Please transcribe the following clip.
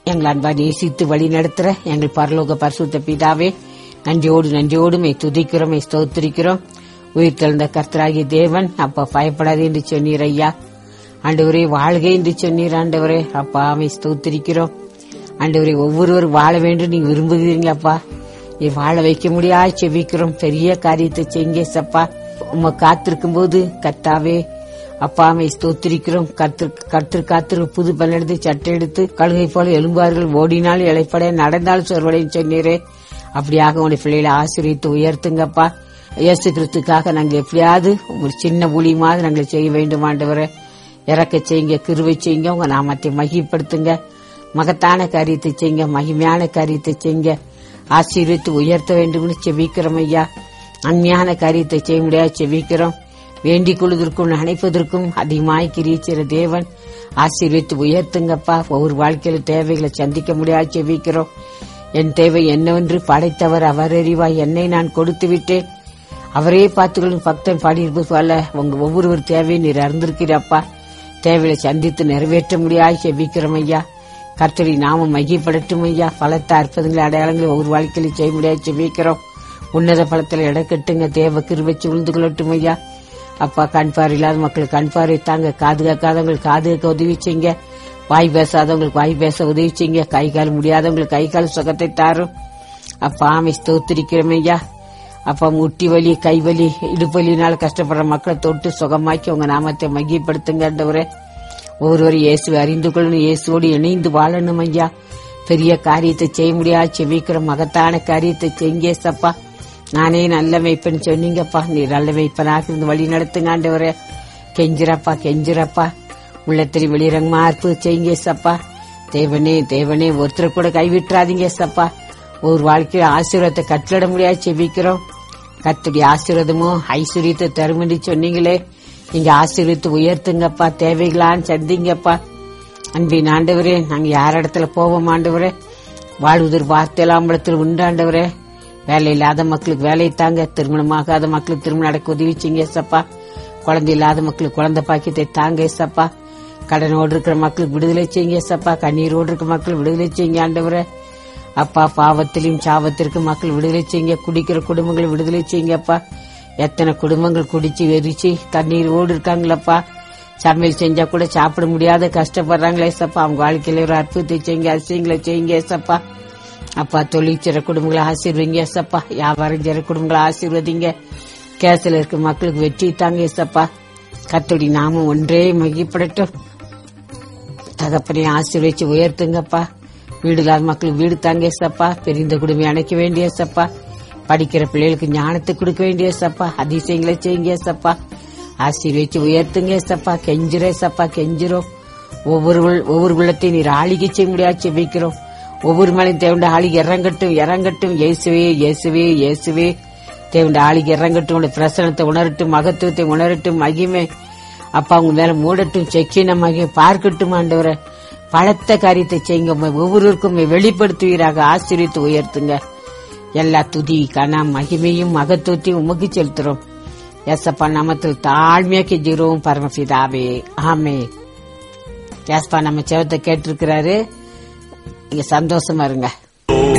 எங்கள் அன்பா நேசித்து வழி நடத்துற எங்கள் பரலோக பரிசுத்த பிதாவே நன்றியோடு நன்றியோடு மை துதிக்கிறோம் மை ஸ்தோத்திரிக்கிறோம் உயிர் தெழுந்த கர்த்தராகிய தேவன் அப்பா பயப்படாது என்று சொன்னீர் ஐயா ஆண்டவரே வாழ்க என்று சொன்னீர் ஆண்டவரே அப்பா மை ஸ்தோத்திரிக்கிறோம் ஆண்டவரே ஒவ்வொருவர் வாழ வேண்டும் நீங்க விரும்புகிறீங்க அப்பா நீ வாழ வைக்க முடியாது செவிக்கிறோம் பெரிய காரியத்தை செய்யுங்க சப்பா உம்மை காத்திருக்கும் போது கத்தாவே அப்பாமை ஸ்தோத்திரிக்கிறோம் கர்த்தர் கர்த்தர் காத்திரு புது பல்லெடுத்து சட்டை எடுத்து கழுகை போல எலும்பார்கள் ஓடினால் இழைப்பட நடந்தால் சொர்வடைன்னு சொன்னீரே அப்படியாக உங்களுடைய பிள்ளைகளை ஆசிரியத்து உயர்த்துங்கப்பா இயேசு கிறிஸ்துக்காக நாங்க எப்படியாவது ஒரு சின்ன ஊழியமாவது நாங்கள் செய்ய வேண்டும் ஆண்டவரை இறக்க செய்யுங்க கிருவை செய்யுங்க உங்க நாமத்தை மகிப்படுத்துங்க மகத்தான காரியத்தை செய்யுங்க மகிமையான காரியத்தை செய்யுங்க ஆசீர்வித்து உயர்த்த வேண்டும்னு செபிக்கிறோம் ஐயா அண்மையான காரியத்தை செய்ய முடியாது செபிக்கிறோம் வேண்டிக் கொள்வதற்கும் நினைப்பதற்கும் அதிகமாய் கிரிச்சிற தேவன் ஆசீர்வித்து உயர்த்துங்கப்பா ஒவ்வொரு வாழ்க்கையில தேவைகளை சந்திக்க முடியாது செபிக்கிறோம் என் தேவை என்னவென்று படைத்தவர் அவர் அறிவாய் என்னை நான் கொடுத்து விட்டேன் அவரே பார்த்துக்கொள்ளும் பக்தன் பாடியிருப்பது போல உங்க ஒவ்வொருவர் தேவையை நீர் அறிந்திருக்கிறப்பா தேவையை சந்தித்து நிறைவேற்ற முடியாது செபிக்கிறோம் ஐயா கர்த்தரி நாம மையப்படட்டும் ஐயா பலத்த அற்புதங்களை அடையாளங்களை ஒவ்வொரு வாழ்க்கையிலும் செய்ய முடியாது செபிக்கிறோம் உன்னத பலத்தில் இடக்கட்டுங்க தேவ கிருவச்சு உழுந்து கொள்ளட்டும் ஐயா அப்பா கண்பார் இல்லாத மக்களுக்கு கண்பாரை தாங்க காது கேட்காதவங்களுக்கு காது கேட்க உதவி செய்யுங்க வாய் பேசாதவங்களுக்கு வாய் பேச உதவி செய்யுங்க கை கால் முடியாதவங்களுக்கு கை கால் சுகத்தை தாரும் அப்பா ஆமை ஸ்தோத்திரிக்கிறோம் ஐயா அப்பா முட்டி வலி கை வலி இடுப்பலினால கஷ்டப்படுற மக்களை தொட்டு சுகமாக்கி உங்க நாமத்தை மையப்படுத்துங்கன்றவரே ஒவ்வொருவரும் இயேசுவை அறிந்து கொள்ளணும் இயேசுவோடு இணைந்து வாழணும் ஐயா பெரிய காரியத்தை செய்ய முடியாது செவிக்கிற மகத்தான காரியத்தை செய்ங்க சப்பா நானே நல்ல மெய்ப்பன் சொன்னீங்கப்பா நீ நல்ல மெய்ப்பனாக இருந்து வழி நடத்துங்க ஆண்டவரே கெஞ்சிரப்பா கெஞ்சிரப்பா உள்ளத்திரி வெளிரங்கமா அற்பு செய்யுங்க சப்பா தேவனே தேவனே ஒருத்தர் கூட கைவிட்டுறாதீங்க சப்பா ஒரு வாழ்க்கையில ஆசீர்வாதத்தை கட்டளிட முடியாது செபிக்கிறோம் கத்துடைய ஆசீர்வாதமோ ஐஸ்வர்யத்தை தரும் என்று சொன்னீங்களே நீங்க ஆசீர்வத்து உயர்த்துங்கப்பா தேவைகளான்னு சந்திங்கப்பா அன்பின் ஆண்டவரே நாங்க யார் இடத்துல போவோம் ஆண்டவரே வாழ்வதற்கு வார்த்தையெல்லாம் உண்டாண்டவரே வேலை இல்லாத மக்களுக்கு வேலை தாங்க திருமணமாகாத மக்களுக்கு திருமணம் நடக்க உதவி செய்யுங்க சப்பா குழந்தை இல்லாத மக்களுக்கு குழந்தை பாக்கியத்தை தாங்க சப்பா கடனோடு இருக்கிற மக்களுக்கு விடுதலை செய்யுங்க சப்பா கண்ணீரோடு இருக்கிற மக்கள் விடுதலை செய்யுங்க ஆண்டவரே அப்பா பாவத்திலையும் சாவத்திற்கும் மக்கள் விடுதலை செய்யுங்க குடிக்கிற குடும்பங்களை விடுதலை செய்யுங்கப்பா எத்தனை குடும்பங்கள் குடிச்சு வெறிச்சு தண்ணீரோடு இருக்காங்களப்பா சமையல் செஞ்சா கூட சாப்பிட முடியாத கஷ்டப்படுறாங்களே சப்பா அவங்க வாழ்க்கையில ஒரு அற்புதத்தை செய்யுங்க அதிசயங்களை செய்யுங்க சப்பா அப்பா தொழிற்சிற குடும்பங்களை ஆசீர்வதிங்க ஏசப்பா வியாபாரம் செய்யற குடும்பங்களை ஆசீர்வதிங்க கேசல இருக்க மக்களுக்கு வெற்றி தாங்க ஏசப்பா கத்தோடி நாமும் ஒன்றே மகிப்படட்டும் தகப்பனை ஆசீர்வதிச்சு உயர்த்துங்கப்பா வீடு இல்லாத மக்களுக்கு வீடு தாங்க ஏசப்பா பெரிந்த குடும்பம் அணைக்க வேண்டிய சப்பா படிக்கிற பிள்ளைகளுக்கு ஞானத்தை கொடுக்க வேண்டிய சப்பா அதிசயங்களை செய்யுங்க சப்பா ஆசீர்வதிச்சு உயர்த்துங்க சப்பா கெஞ்சிரே சப்பா கெஞ்சிரும் ஒவ்வொரு உள்- ஒவ்வொரு உள்ளத்தையும் நீர் ஆளிகை செய்ய முடியாது செபிக்கிறோம் ஒவ்வொரு மலையும் தேவண்ட ஆளிகை இறங்கட்டும் இறங்கட்டும் இயேசுவே இயேசுவே இயேசுவே தேவண்ட ஆளிகை இறங்கட்டும் உடைய பிரசனத்தை உணரட்டும் மகத்துவத்தை உணரட்டும் மகிமை அப்பா உங்க மேல மூடட்டும் செக்கின மகிமை பார்க்கட்டும் ஆண்டவரை பலத்த காரியத்தை செய்யுங்க உம்மை ஒவ்வொருவருக்கும் உம்மை வெளிப்படுத்துவீராக ஆசீர்வித்து உயர்த்துங்க எல்லா துதி கன மகிமையும் மகத்துவத்தையும் உமக்கு செலுத்துறோம் எசப்பா நாமத்தில் தாழ்மையா கெஞ்சுகிறோம் பரமபிதாவே ஆமே ஏசப்பா நம்ம செவத்தை கேட்டிருக்கிறாரு நீங்க சந்தோஷமா இருங்க